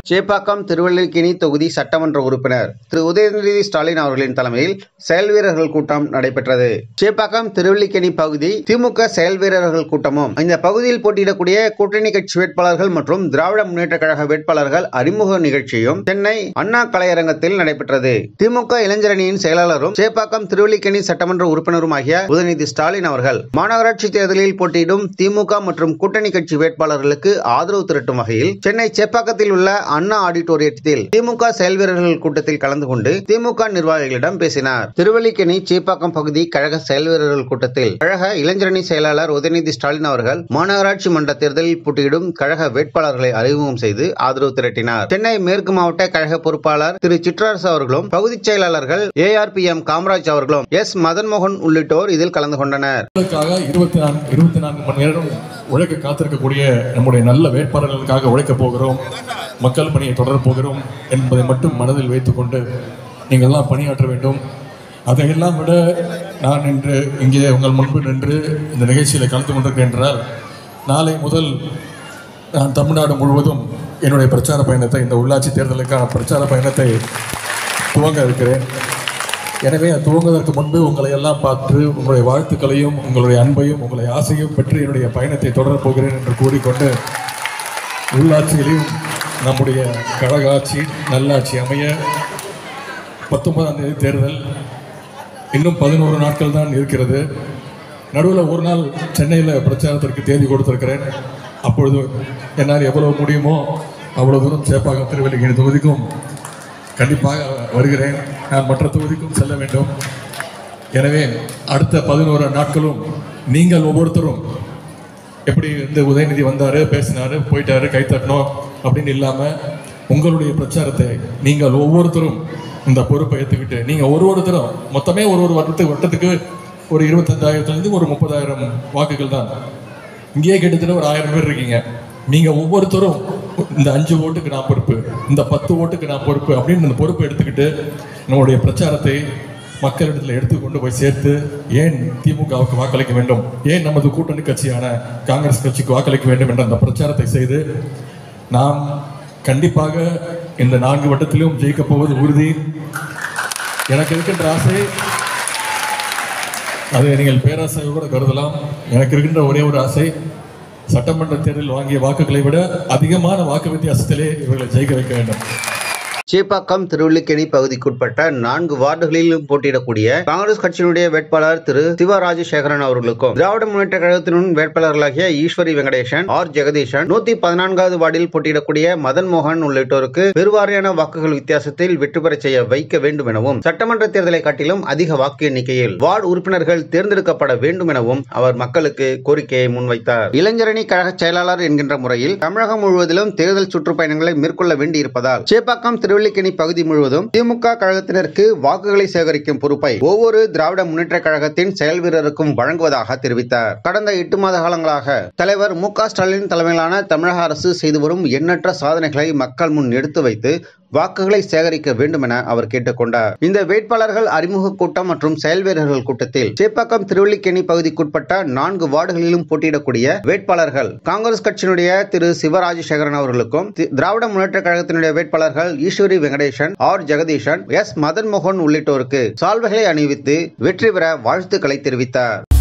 சேப்பாக்கம் திருவல்லிக்கேணி தொகுதி சட்டமன்ற உறுப்பினர் திரு உதயநிதி ஸ்டாலின் அவர்களின் தலைமையில் செயல் வீரர்கள் கூட்டம் நடைபெற்றது சேப்பாக்கம் திருவல்லிக்கேணி பகுதி திமுக செயல் வீரர்கள் கூட்டமும் இந்த பகுதியில் போட்டியிடக்கூடிய கூட்டணி கட்சி வேட்பாளர்கள் மற்றும் திராவிட முன்னேற்ற கழக வேட்பாளர்கள் அறிமுக நிகழ்ச்சியும் சென்னை அண்ணா கலையரங்கத்தில் நடைபெற்றது திமுக இளைஞரணியின் செயலாளரும் சேப்பாக்கம் திருவல்லிக்கேணி சட்டமன்ற உறுப்பினருமாகிய உதயநிதி ஸ்டாலின் அவர்கள் மாநகராட்சி தேர்தலில் போட்டியிடும் திமுக மற்றும் கூட்டணி கட்சி வேட்பாளர்களுக்கு ஆதரவு திரட்டும் வகையில் சென்னை சேப்பாக்கத்தில் உள்ள அண்ணா ஆடிட்டோரியத்தில் திமுக செயல் வீரர்கள் கூட்டத்தில் கலந்து கொண்டு திமுக நிர்வாகிகளிடம் பேசினார் திருவல்லிக்கேணி சேப்பாக்கம் பகுதி கழக செயல் வீரர்கள் கூட்டத்தில் கழக இளைஞரணி செயலாளர் உதயநிதி ஸ்டாலின் அவர்கள் மாநகராட்சி மன்ற தேர்தலில் போட்டியிடும் கழக வேட்பாளர்களை அறிமுகம் செய்து ஆதரவு திரட்டினார் சென்னை மேற்கு மாவட்ட கழக பொறுப்பாளர் திரு சிற்றரசு அவர்களும் பகுதி செயலாளர்கள் ஏஆர்பிஎம் காமராஜ் அவர்களும் எஸ் மதன்மோகன் உள்ளிட்டோர் இதில் கலந்து கொண்டனர் மக்களுக்காக இருபத்தி நான்கு இருபத்தி நான்கு மணி நேரம் உழைக்க காத்திருக்கக்கூடிய நம்முடைய நல்ல வேட்பாளர்களுக்காக உழைக்கப் போகிறோம் மக்கள் பணியை தொடரப் போகிறோம் என்பதை மட்டும் மனதில் வைத்துக்கொண்டு நீங்கள் எல்லாம் பணியாற்ற வேண்டும் அதையெல்லாம் விட நான் இன்று இங்கே உங்கள் முன்பு நின்று இந்த நிகழ்ச்சியில் கலந்து கொண்டிருக்கிறேன் என்றால் நாளை முதல் நான் தமிழ்நாடு முழுவதும் என்னுடைய பிரச்சார பயணத்தை இந்த உள்ளாட்சி தேர்தலுக்கான பிரச்சார பயணத்தை துவங்க இருக்கிறேன் எனவே அது துவங்குவதற்கு முன்பு உங்களை எல்லாம் பார்த்து உங்களுடைய வாழ்த்துக்களையும் உங்களுடைய அன்பையும் உங்களுடைய ஆசையும் பெற்று என்னுடைய பயணத்தை தொடரப் போகிறேன் என்று கூறிக்கொண்டு உள்ளாட்சியிலும் நம்முடைய கழக ஆட்சி நல்லாட்சி அமைய பத்தொன்பதாம் தேதி தேர்தல் இன்னும் பதினோரு நாட்கள் தான் இருக்கிறது நடுவில் ஒரு நாள் சென்னையில் பிரச்சாரத்திற்கு தேதி கொடுத்திருக்கிறேன் அப்பொழுது என்னால் எவ்வளவு முடியுமோ அவ்வளோ தூரம் சேப்பாக்கம் திருவல்லிக்கேணி தொகுதிக்கும் கண்டிப்பாக வருகிறேன் நான் மற்ற தொகுதிக்கும் செல்ல வேண்டும் எனவே அடுத்த பதினோரு நாட்களும் நீங்கள் ஒவ்வொருத்தரும் எப்படி இந்த உதயநிதி வந்தார் பேசினார் போயிட்டாரு கை தட்டணும் அப்படின்னு இல்லாமல் உங்களுடைய பிரச்சாரத்தை நீங்கள் ஒவ்வொருத்தரும் இந்த பொறுப்பை ஏற்றுக்கிட்டு நீங்கள் ஒரு ஒருத்தரும் மொத்தமே ஒரு ஒரு வட்டத்துக்கு வட்டத்துக்கு ஒரு இருபத்தஞ்சாயிரத்துலேருந்து ஒரு முப்பதாயிரம் வாக்குகள் தான் இங்கேயே கிட்டத்தட்ட ஒரு ஆயிரம் பேர் இருக்கீங்க நீங்கள் ஒவ்வொருத்தரும் இந்த அஞ்சு ஓட்டுக்கு நான் பொறுப்பு இந்த பத்து ஓட்டுக்கு நான் பொறுப்பு அப்படின்னு இந்த பொறுப்பை எடுத்துக்கிட்டு நம்முடைய பிரச்சாரத்தை மக்களிடத்தில் எடுத்து கொண்டு போய் சேர்த்து ஏன் திமுகவுக்கு வாக்களிக்க வேண்டும் ஏன் நமது கூட்டணி கட்சியான காங்கிரஸ் கட்சிக்கு வாக்களிக்க வேண்டும் என்ற அந்த பிரச்சாரத்தை செய்து நாம் கண்டிப்பாக இந்த நான்கு வட்டத்திலும் ஜெயிக்கப் போவது உறுதி எனக்கு இருக்கின்ற ஆசை அதை நீங்கள் பேராசை கூட கருதலாம் எனக்கு இருக்கின்ற ஒரே ஒரு ஆசை சட்டமன்ற தேர்தலில் வாங்கிய வாக்குகளை விட அதிகமான வாக்கு வித்தியாசத்திலே இவர்களை ஜெயிக்க வைக்க வேண்டும் சேப்பாக்கம் திருவல்லிக்கேணி பகுதிக்குட்பட்ட நான்கு வார்டுகளிலும் போட்டியிடக்கூடிய காங்கிரஸ் கட்சியினுடைய வேட்பாளர் திரு சிவ ராஜசேகரன் அவர்களுக்கும் திராவிட முன்னேற்ற கழகத்தின் வேட்பாளர்களாகிய ஈஸ்வரி வெங்கடேசன் ஆர் ஜெகதீஷன் நூத்தி பதினான்காவது வார்டில் போட்டியிடக்கூடிய மதன் மோகன் உள்ளிட்டோருக்கு பெருவாரியான வாக்குகள் வித்தியாசத்தில் வெற்றி பெறச் செய்ய வைக்க வேண்டும் எனவும் சட்டமன்ற தேர்தலை காட்டிலும் அதிக வாக்கு எண்ணிக்கையில் வார்டு உறுப்பினர்கள் தேர்ந்தெடுக்கப்பட வேண்டும் எனவும் அவர் மக்களுக்கு கோரிக்கையை முன்வைத்தார் இளைஞரணி கழக செயலாளர் என்கின்ற முறையில் தமிழகம் முழுவதிலும் தேர்தல் சுற்றுப்பயணங்களை மேற்கொள்ள வேண்டியிருப்பதால் சேப்பாக்கம் திருவல்லிக்கேணி பகுதி முழுவதும் திமுக கழகத்தினருக்கு வாக்குகளை சேகரிக்கும் பொறுப்பை ஒவ்வொரு திராவிட முன்னேற்ற கழகத்தின் செயல் வீரருக்கும் வழங்குவதாக தெரிவித்தார் கடந்த எட்டு மாத காலங்களாக தலைவர் மு க ஸ்டாலின் தலைமையிலான தமிழக அரசு செய்து வரும் எண்ணற்ற சாதனைகளை மக்கள் முன் எடுத்து வைத்து வாக்குகளை சேகரிக்க வேண்டும் என அவர் கேட்டுக்கொண்டார் இந்த வேட்பாளர்கள் அறிமுக கூட்டம் மற்றும் செயல் வீரர்கள் கூட்டத்தில் சேப்பாக்கம் திருவல்லிக்கேணி பகுதிக்குட்பட்ட நான்கு வார்டுகளிலும் போட்டியிடக்கூடிய வேட்பாளர்கள் காங்கிரஸ் கட்சியினுடைய திரு சிவராஜசேகரன் அவர்களுக்கும் தி- திராவிட முன்னேற்ற கழகத்தினுடைய வேட்பாளர்கள் ஈஸ்வரி வெங்கடேசன் ஆர் ஜெகதீஷன் எஸ் மதன் மோகன் உள்ளிட்டோருக்கு சால்வைகளை அணிவித்து வெற்றி பெற வாழ்த்துக்களை தெரிவித்தார்